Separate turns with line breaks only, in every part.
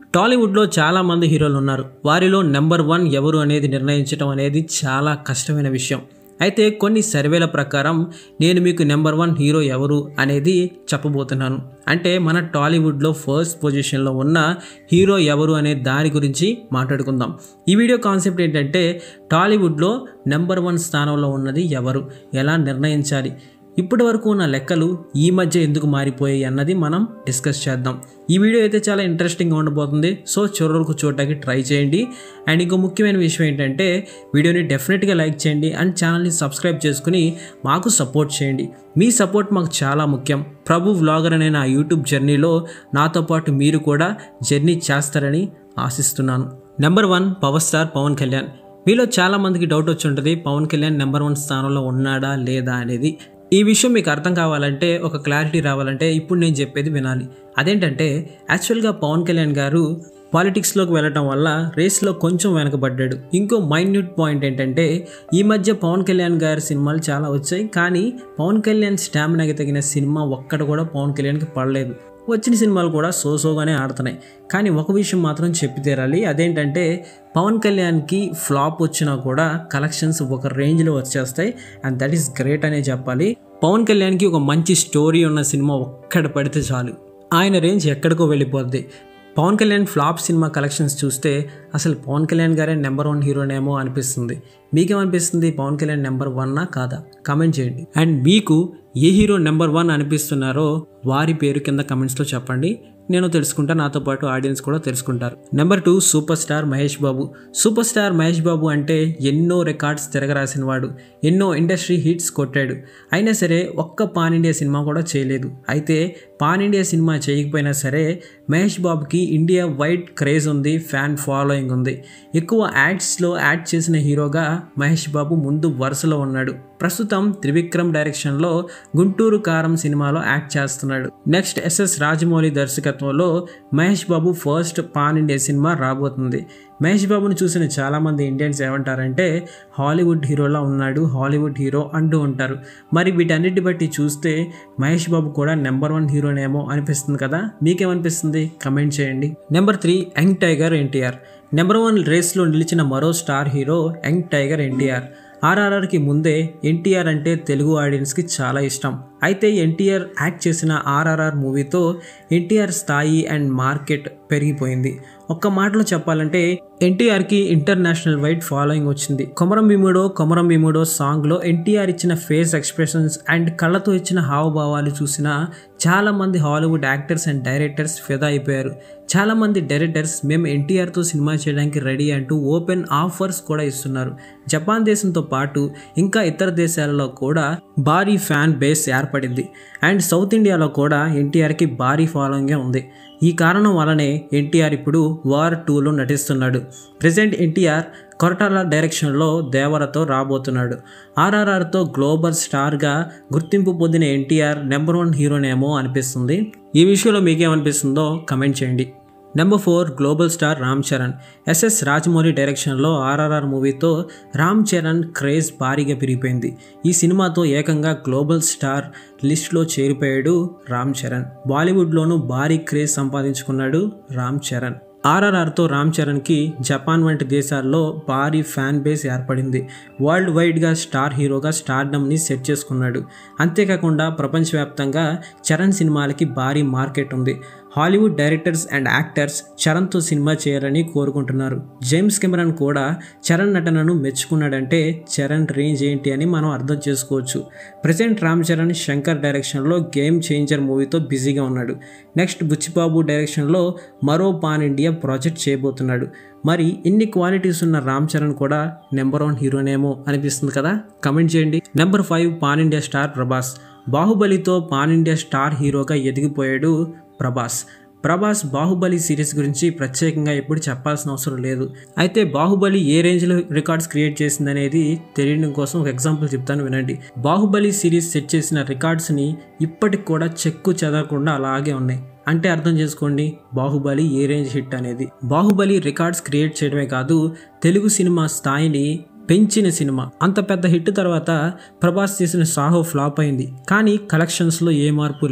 టాలీవుడ్లో చాలా మంది హీరోలు ఉన్నారు వారిలో నెంబర్ వన్ ఎవరు అనేది నిర్ణయించడం అనేది చాలా కష్టమైన విషయం అయితే కొన్ని సర్వేల ప్రకారం నేను మీకు నెంబర్ వన్ హీరో ఎవరు అనేది చెప్పబోతున్నాను అంటే మన టాలీవుడ్లో ఫస్ట్ పొజిషన్లో ఉన్న హీరో ఎవరు అనే దాని గురించి మాట్లాడుకుందాం ఈ వీడియో కాన్సెప్ట్ ఏంటంటే టాలీవుడ్లో నెంబర్ వన్ స్థానంలో ఉన్నది ఎవరు ఎలా నిర్ణయించాలి ఇప్పటి వరకు ఉన్న లెక్కలు ఈ మధ్య ఎందుకు మారిపోయాయి అన్నది మనం డిస్కస్ చేద్దాం ఈ వీడియో అయితే చాలా ఇంట్రెస్టింగ్గా ఉండబోతుంది సో చివరి వరకు చూడటానికి ట్రై చేయండి అండ్ ఇంకో ముఖ్యమైన విషయం ఏంటంటే వీడియోని డెఫినెట్గా లైక్ చేయండి అండ్ ఛానల్ని సబ్స్క్రైబ్ చేసుకుని మాకు సపోర్ట్ చేయండి మీ సపోర్ట్ మాకు చాలా ముఖ్యం ప్రభు వ్లాగర్ అనే నా యూట్యూబ్ జర్నీలో నాతో పాటు మీరు కూడా జర్నీ చేస్తారని ఆశిస్తున్నాను number one power star Pawan Kalyan మీలో చాలా మందికి డౌట్ వచ్చి ఉంటుంది పవన్ కళ్యాణ్ నెంబర్ వన్ స్థానంలో ఉన్నాడా లేదా అనేది ఈ విషయం మీకు అర్థం కావాలంటే ఒక క్లారిటీ రావాలంటే ఇప్పుడు నేను చెప్పేది వినాలి అదేంటంటే యాక్చువల్గా పవన్ కళ్యాణ్ గారు పాలిటిక్స్లోకి వెళ్ళటం వల్ల రేస్లో కొంచెం వెనకబడ్డాడు ఇంకో మైన్యూట్ పాయింట్ ఏంటంటే ఈ మధ్య పవన్ కళ్యాణ్ గారి సినిమాలు చాలా వచ్చాయి కానీ పవన్ కళ్యాణ్ స్టామినాకి తగిన సినిమా ఒక్కడ కూడా పవన్ కళ్యాణ్కి పడలేదు వచ్చిన సినిమాలు కూడా సోసోగానే ఆడుతున్నాయి కానీ ఒక విషయం మాత్రం చెప్పి తీరాలి అదేంటంటే పవన్ కళ్యాణ్కి ఫ్లాప్ వచ్చినా కూడా కలెక్షన్స్ ఒక రేంజ్లో వచ్చేస్తాయి అండ్ దట్ ఈస్ గ్రేట్ అనే చెప్పాలి పవన్ కళ్యాణ్కి ఒక మంచి స్టోరీ ఉన్న సినిమా ఒక్కడ పడితే చాలు ఆయన రేంజ్ ఎక్కడికో వెళ్ళిపోద్ది Pawan Kalyan flop cinema collections చూస్తే అసలు పవన్ కళ్యాణ్ గారే నెంబర్ వన్ హీరోనేమో అనిపిస్తుంది మీకేమనిపిస్తుంది పవన్ కళ్యాణ్ నెంబర్ వన్నా కాదా కామెంట్ చేయండి అండ్ మీకు ఏ హీరో నెంబర్ వన్ అనిపిస్తున్నారో వారి పేరు కింద కమెంట్స్లో చెప్పండి నేను తెలుసుకుంటా నాతో పాటు ఆడియన్స్ కూడా తెలుసుకుంటారు number two super star Mahesh Babu super star Mahesh Babu అంటే ఎన్నో రికార్డ్స్ తిరగరాసిన వాడు ఎన్నో ఇండస్ట్రీ హిట్స్ కొట్టాడు అయినా సరే ఒక్క పాన్ ఇండియా సినిమా కూడా చేయలేదు అయితే పాన్ ఇండియా సినిమా చేయకపోయినా సరే మహేష్ బాబుకి ఇండియా వైడ్ క్రేజ్ ఉంది ఫ్యాన్ ఫాలోయింగ్ ఉంది ఎక్కువ యాడ్స్లో యాడ్ చేసిన హీరోగా మహేష్ బాబు ముందు వరుసలో ఉన్నాడు ప్రస్తుతం త్రివిక్రమ్ డైరెక్షన్లో గుంటూరు కారం సినిమాలో యాక్ట్ చేస్తున్నాడు నెక్స్ట్ ఎస్ఎస్ రాజమౌళి దర్శకత్వంలో Mahesh Babu first pan India cinema రాబోతుంది మహేష్ బాబుని చూసిన చాలామంది ఇండియన్స్ ఏమంటారంటే హాలీవుడ్ హీరోలా ఉన్నాడు హాలీవుడ్ హీరో అంటూ ఉంటారు మరి వీటన్నిటి బట్టి చూస్తే మహేష్ బాబు కూడా నెంబర్ వన్ హీరోనేమో అనిపిస్తుంది కదా మీకేమనిపిస్తుంది కమెంట్ చేయండి number three young tiger NTR number one రేస్లో నిలిచిన మరో star hero young tiger NTR ఆర్ఆర్ఆర్కి ముందే ఎన్టీఆర్ అంటే తెలుగు ఆడియన్స్కి చాలా ఇష్టం అయితే ఎన్టీఆర్ యాక్ట్ చేసిన ఆర్ఆర్ఆర్ మూవీతో ఎన్టీఆర్ స్థాయి అండ్ మార్కెట్ పెరిగిపోయింది ఒక్క మాటలో చెప్పాలంటే ఎన్టీఆర్కి ఇంటర్నేషనల్ వైడ్ ఫాలోయింగ్ వచ్చింది కొమరం భీముడో కొమరం భీముడో సాంగ్లో ఎన్టీఆర్ ఇచ్చిన ఫేస్ ఎక్స్ప్రెషన్స్ అండ్ కళ్ళతో ఇచ్చిన హావభావాలు చూసిన చాలామంది హాలీవుడ్ యాక్టర్స్ అండ్ డైరెక్టర్స్ ఫిదా అయిపోయారు చాలామంది డైరెక్టర్స్ మేము ఎన్టీఆర్తో సినిమా చేయడానికి రెడీ అంటూ ఓపెన్ ఆఫర్స్ కూడా ఇస్తున్నారు జపాన్ దేశంతో పాటు ఇంకా ఇతర దేశాలలో కూడా భారీ ఫ్యాన్ బేస్ ఏర్పడింది అండ్ సౌత్ ఇండియాలో కూడా ఎన్టీఆర్కి భారీ ఫాలోయింగే ఉంది ఈ కారణం వల్లనే ఎన్టీఆర్ ఇప్పుడు వార్ టూలో నటిస్తున్నాడు ప్రజెంట్ ఎన్టీఆర్ కొరటాల డైరెక్షన్లో దేవరతో రాబోతున్నాడు ఆర్ఆర్ఆర్తో గ్లోబల్ స్టార్గా గుర్తింపు పొందిన ఎన్టీఆర్ నెంబర్ వన్ హీరోనేమో అనిపిస్తుంది ఈ విషయంలో మీకేమనిపిస్తుందో కమెంట్ చేయండి number four global star Ram Charan SS Rajamouli డైరెక్షన్లో ఆర్ఆర్ఆర్ మూవీతో రామ్ చరణ్ క్రేజ్ భారీగా పెరిగిపోయింది ఈ సినిమాతో ఏకంగా గ్లోబల్ స్టార్ లిస్ట్లో చేరిపోయాడు రామ్ చరణ్ బాలీవుడ్లోనూ భారీ క్రేజ్ సంపాదించుకున్నాడు రామ్ చరణ్ ఆర్ఆర్ఆర్తో రామ్ చరణ్కి జపాన్ వంటి దేశాల్లో భారీ ఫ్యాన్ బేస్ ఏర్పడింది వరల్డ్ వైడ్గా స్టార్ హీరోగా స్టార్డమ్ని సెట్ చేసుకున్నాడు అంతేకాకుండా ప్రపంచవ్యాప్తంగా చరణ్ సినిమాలకి భారీ మార్కెట్ ఉంది హాలీవుడ్ డైరెక్టర్స్ అండ్ యాక్టర్స్ చరణ్తో సినిమా చేయాలని కోరుకుంటున్నారు జేమ్స్ కెమెరన్ కూడా చరణ్ నటనను మెచ్చుకున్నాడంటే చరణ్ రేంజ్ ఏంటి అని మనం అర్థం చేసుకోవచ్చు ప్రజెంట్ రామ్ చరణ్ శంకర్ డైరెక్షన్లో గేమ్ చేంజర్ మూవీతో బిజీగా ఉన్నాడు నెక్స్ట్ బుచ్చిబాబు డైరెక్షన్లో మరో పాన్ ఇండియా ప్రాజెక్ట్ చేయబోతున్నాడు మరి ఇన్ని క్వాలిటీస్ ఉన్న రామ్ చరణ్ కూడా నెంబర్ వన్ హీరోనేమో అనిపిస్తుంది కదా కమెంట్ చేయండి number five pan India star Prabhas బాహుబలితో పాన్ ఇండియా స్టార్ హీరోగా ఎదిగిపోయాడు ప్రభాస్ ప్రభాస్ బాహుబలి సిరీస్ గురించి ప్రత్యేకంగా ఎప్పుడు చెప్పాల్సిన అవసరం లేదు అయితే బాహుబలి ఏ రేంజ్లో రికార్డ్స్ క్రియేట్ చేసిందనేది తెలియడం కోసం ఒక ఎగ్జాంపుల్ చెప్తాను వినండి బాహుబలి సిరీస్ సెట్ చేసిన రికార్డ్స్ని ఇప్పటికి కూడా చెక్కు చెదరకుండా అలాగే ఉన్నాయి అంటే అర్థం చేసుకోండి బాహుబలి ఏ రేంజ్ హిట్ అనేది బాహుబలి రికార్డ్స్ క్రియేట్ చేయడమే కాదు తెలుగు సినిమా స్థాయిని పెంచిన సినిమా అంత పెద్ద హిట్ తర్వాత ప్రభాస్ చేసిన సాహో ఫ్లాప్ అయింది కానీ కలెక్షన్స్లో ఏ మార్పు లేదు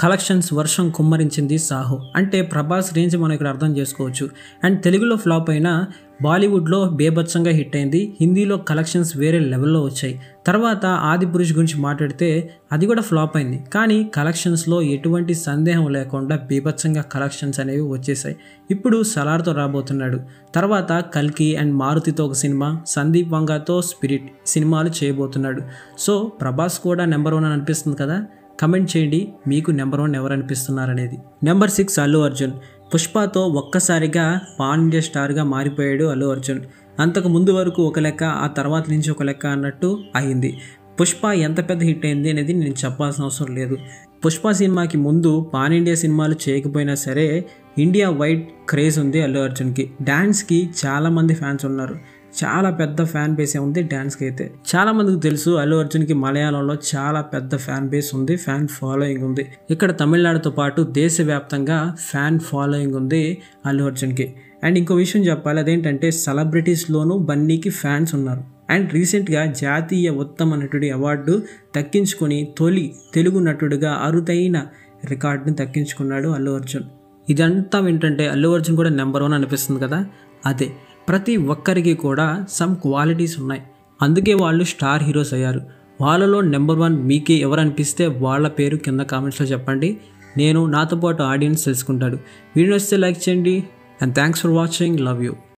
కలెక్షన్స్ వర్షం కుమ్మరించింది సాహో అంటే ప్రభాస్ రేంజ్ మనం ఇక్కడ అర్థం చేసుకోవచ్చు అండ్ తెలుగులో ఫ్లాప్ అయినా బాలీవుడ్లో బేభత్సంగా హిట్ అయింది హిందీలో కలెక్షన్స్ వేరే లెవెల్లో వచ్చాయి తర్వాత ఆది పురుష్ గురించి మాట్లాడితే అది కూడా ఫ్లాప్ అయింది కానీ కలెక్షన్స్లో ఎటువంటి సందేహం లేకుండా బీభత్సంగా కలెక్షన్స్ అనేవి వచ్చేసాయి ఇప్పుడు సలార్తో రాబోతున్నాడు తర్వాత కల్కి అండ్ మారుతితో ఒక సినిమా సందీప్ వంగాతో స్పిరిట్ సినిమాలు చేయబోతున్నాడు సో ప్రభాస్ కూడా నెంబర్ వన్ అని అనిపిస్తుంది కదా కమెంట్ చేయండి మీకు నెంబర్ వన్ ఎవరు అనిపిస్తున్నారు అనేది నెంబర్ సిక్స్ అల్లు అర్జున్ పుష్పతో ఒక్కసారిగా పాన్ ఇండియా స్టార్గా మారిపోయాడు అల్లు అర్జున్ అంతకు ముందు వరకు ఒక లెక్క ఆ తర్వాత నుంచి ఒక లెక్క అన్నట్టు అయింది పుష్ప ఎంత పెద్ద హిట్ అయింది అనేది నేను చెప్పాల్సిన అవసరం లేదు పుష్ప సినిమాకి ముందు పాన్ ఇండియా సినిమాలు చేయకపోయినా సరే ఇండియా వైడ్ క్రేజ్ ఉంది అల్లు అర్జున్కి డ్యాన్స్కి చాలామంది ఫ్యాన్స్ ఉన్నారు చాలా పెద్ద ఫ్యాన్ బేస్ ఉంది డ్యాన్స్కి అయితే చాలా మందికి తెలుసు అల్లు అర్జున్కి మలయాళంలో చాలా పెద్ద ఫ్యాన్ బేస్ ఉంది ఫ్యాన్ ఫాలోయింగ్ ఉంది ఇక్కడ తమిళనాడుతో పాటు దేశవ్యాప్తంగా ఫ్యాన్ ఫాలోయింగ్ ఉంది అల్లు అర్జున్కి అండ్ ఇంకో విషయం చెప్పాలి అదేంటంటే సెలబ్రిటీస్లోనూ బన్నీకి ఫ్యాన్స్ ఉన్నారు అండ్ రీసెంట్గా జాతీయ ఉత్తమ నటుడి అవార్డు దక్కించుకొని తొలి తెలుగు నటుడిగా అరుదైన రికార్డుని దక్కించుకున్నాడు అల్లు అర్జున్ ఇదంతా ఏంటంటే అల్లు అర్జున్ కూడా నెంబర్ వన్ అనిపిస్తుంది కదా అదే ప్రతి ఒక్కరికి కూడా సమ్ క్వాలిటీస్ ఉన్నాయి అందుకే వాళ్ళు స్టార్ హీరోస్ అయ్యారు వాళ్ళలో నెంబర్ వన్ మీకే ఎవరు అనిపిస్తే వాళ్ళ పేరు కింద కామెంట్స్లో చెప్పండి నేను నాతో పాటు ఆడియన్స్ తెలుసుకుంటాడు వీడియో వస్తే లైక్ చేయండి and thanks for watching love you